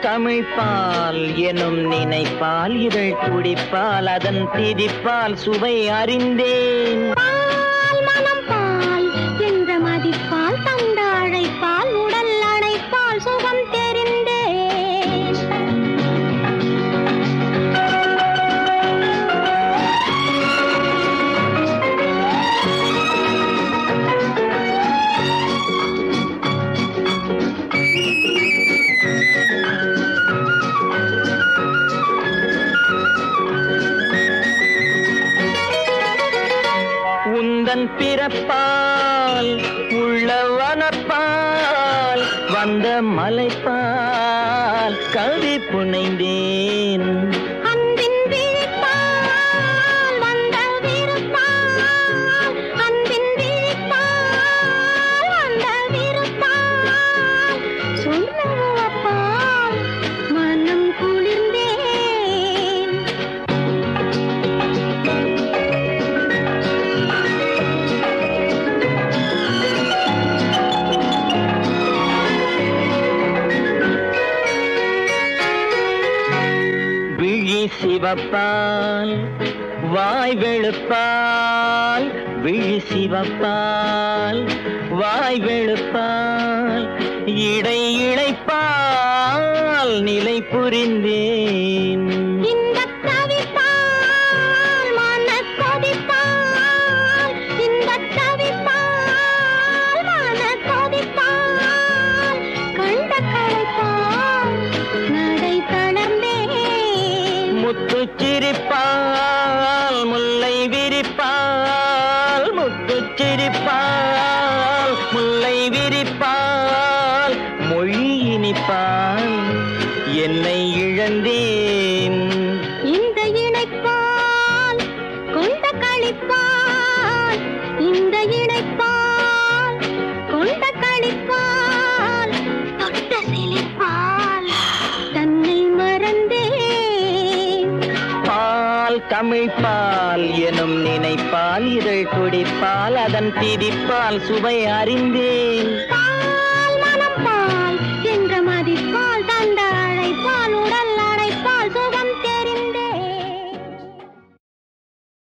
தமிழ்பால் எனும் நினைப்பால் இதழ் துடிப்பால் அதன் திதிப்பால் சுவை அறிந்தேன் பால் மனம் பால் என்ற மதிப்பால் தந்த அழைப்பால் உடல் அணைப்பால் சுகம் தெரிந்தேன் உந்தன் பிறப்பால் உள்ள வனப்பால் வந்த மலைப்பால் கவி புனைந்தேன் அன்பின் விழிப்பால் வந்த விருப்பால் அன்பின் விழிப்பால் வந்த விருப்பால் சொல்லப்பால் மனம் குளிர்ந்தேன் விழி சிவப்பால் வாய் வெளுப்பால் விழி சிவப்பால் வாய் வெளுப்பால் இடை இழைப்பால் நிலை புரிந்தேன் இன்பத் தவிப்பால் மனக் கொதிப்பால் இன்பத் தவிப்பால் மனக் கொதிப்பால் கண்ட களைப்பால் நடை தளர்ந்தேன் முத்துச் சிரிப்பால் முல்லை விரிப்பால் முத்துச் சிரிப்பால் முல்லை விரிப்பால் மொழி இனிப்பால் என்னை இழந்தேன் இந்த இணைப்பால் கொண்ட களிப்பால் இந்த இணைப்பால் கொண்ட களிப்பால் தொட்ட சிலிப்பால் தன்னை மறந்தேன் பால் தமிழ்பால் எனும் நினைப்பால் இதழ் துடிப்பால் அதன் திதிப்பால் சுவை அறிந்தேன் பால்